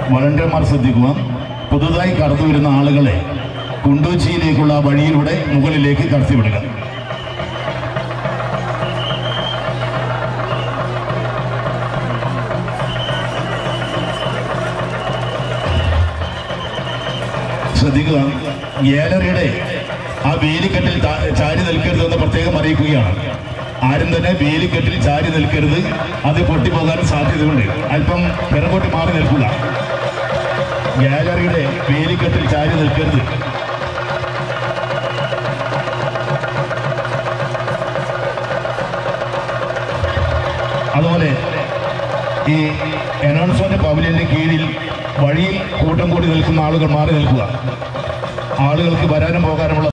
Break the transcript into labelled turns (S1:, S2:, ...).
S1: വളണ്ടിയർമാർ ശ്രദ്ധിക്കുക പുതുതായി കടന്നു വരുന്ന ആളുകളെ കുണ്ടൂച്ചിയിലേക്കുള്ള വഴിയിലൂടെ മുകളിലേക്ക് കടത്തിവിടുക ശ്രദ്ധിക്കുക ഗാലറിയുടെ ആ വേലിക്കെട്ടിൽ താ- ചാരി നിൽക്കരുതെന്ന് പ്രത്യേകം അറിയിക്കുകയാണ് ആരും തന്നെ വേലിക്കെട്ടിൽ ചാരി നിൽക്കരുത് അത് പൊട്ടിപ്പോകാൻ സാധ്യതയുണ്ട് അല്പം പിറകോട്ട് മാറി നിൽക്കുക ഗാലറിയുടെ വേലിക്കെട്ടിൽ ചാരി നിൽക്കരുത് അതുപോലെ ഈ അനൗൺസ്മെന്റ് പവലിയന്റെ കീഴിൽ വഴിയിൽ കൂട്ടം കൂടി നിൽക്കുന്ന ആളുകൾ മാറി നിൽക്കുക ആളുകൾക്ക് വരാനും പോകാനുമുള്ള